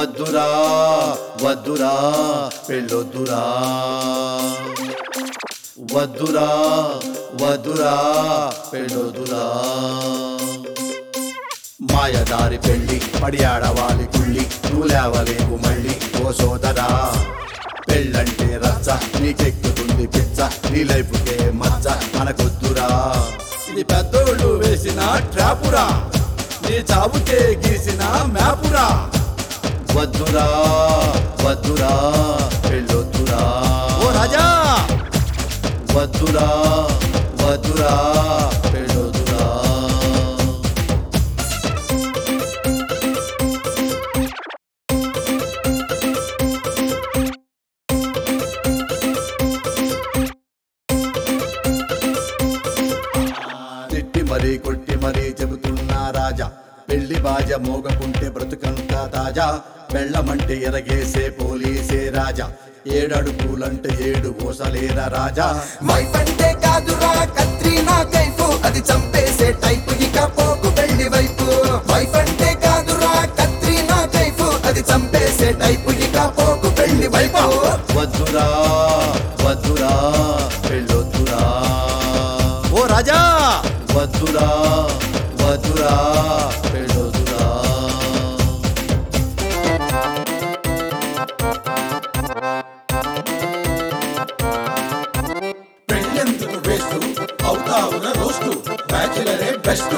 వద్దురా వద్దురా పెళ్ళొద్దురా వద్దురా వద్దురా పెళ్ళొద్దురా మాయదారి పెళ్ళి పడియాడవాలి కుళ్ళి నువ్వు లేవలేవు మళ్ళీ ఓ సోదరా పెళ్ళంటే రచ్చ నీకెక్కుతుంది పిచ్చ నీ లైఫ్కే మచ్చ మనకొద్దురా ఇది పెద్దోళ్ళు వేసిన ట్రాపురా నీ చావుకే గీసిన మ్యాపురా వద్దురా వద్దురా పెళ్ళొద్దురా ఓ రాజా వద్దురా వద్దురా పెళ్ళొద్దురా తిట్టి మరీ కొట్టి మరీ చెబుతున్నా రాజా పెళ్లి బాజ మోగకుంటే బ్రతుకంతా తాజా పెళ్ళమంటే ఎరగేసే పోలీసే రాజా ఏడడుగులంటే ఏడు ఓసలేరా రాజా వైఫ్ అంటే కాదురా కత్రీనా కైఫ్ అది చంపేసే టైపు ఇక పోకు వెళ్ళి వైపు వైఫ్ అంటే కాదురా కత్రీనా కైఫ్ అది చంపేసే టైపు ఇక పోకు వెళ్ళి వైపు వద్దురా వద్దురా పెళ్ళొద్దురా ఓ రాజా వద్దురా వద్దురా పెళ్ళొద్దురా పెళ్ళెందుకు వేస్ట్ అవుతావున రోస్టు బ్యాచిలరే బెస్ట్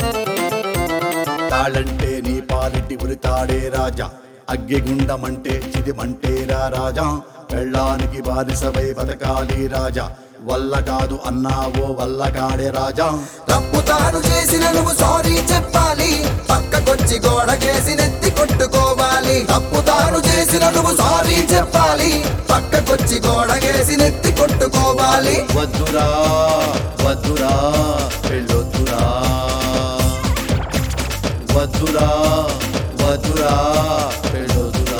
తాళంటే నీ పాలిటి ఉరితాడే రాజా అగ్గిగుండమంటే చిదిమంటేరా రాజా పెళ్ళానికి బానిసవై బతకాలి రాజా వల్ల కాదు అన్నావో వల్ల కాడే రాజా తప్పు తాను చేసిన నువ్వు సారీ చెప్పాలి పక్కకొచ్చి గోడకేసి నెత్తి కొట్టుకోవాలి తప్పు తాను చేసిన నువ్వు సారీ చెప్పాలి పక్కకొచ్చి గోడకేసి నెత్తి కొట్టుకోవాలి వద్దురా వద్దురా పెళ్ళొద్దురా వద్దురా వద్దురా పెళ్ళొద్దురా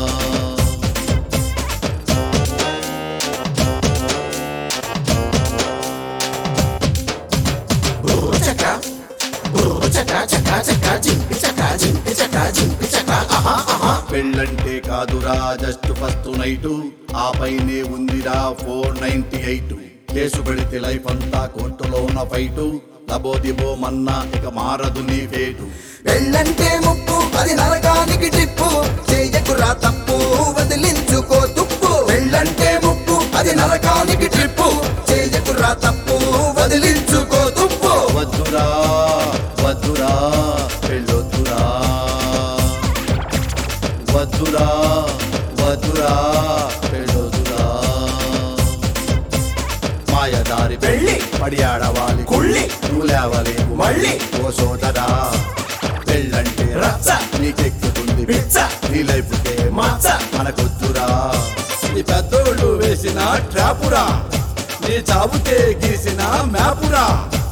చక చక చక చక జింపి చక జింపి చక జింపి చక ఆహా ఆహా పెళ్ళంటే కాదురా జస్ట్ ఫస్ట్ నైటు ఆ పైనే ఉందిరా ఫోర్ నైన్టీ ఎయిట్ కేసు పెడితే లైఫ్ అంతా కోర్టులో ఉన్న ఫైటు లబోదిబో మన్నా ఇక మారదు నీ ఫేటు పెళ్ళంటే ముప్పు అది నరకానికి టిప్పు చెయ్యకురా తప్పు వదిలించుకో తుప్పు పెళ్ళంటే ముప్పు అది నరకానికి ట్రిప్పు చెయ్యకురా తప్పు వదిలించుకో తుప్పు వద్దురా వద్దురా పెళ్ళొద్దురా వద్దురా వద్దురా పెళ్ళొద్దురా మాయదారి పెళ్ళి పడియాడవాలి కుళ్ళి నువ్వు లేవలేవు మళ్ళీ ఓ సోదరా పెళ్ళంటే రచ్చ నీకెక్కుతుంది పిచ్చ నీ లైఫ్కే మచ్చ మనకొద్దురా నీ పెద్దోళ్ళు వేసిన ట్రాపురా నీ చావుకే గీసిన మ్యాపురా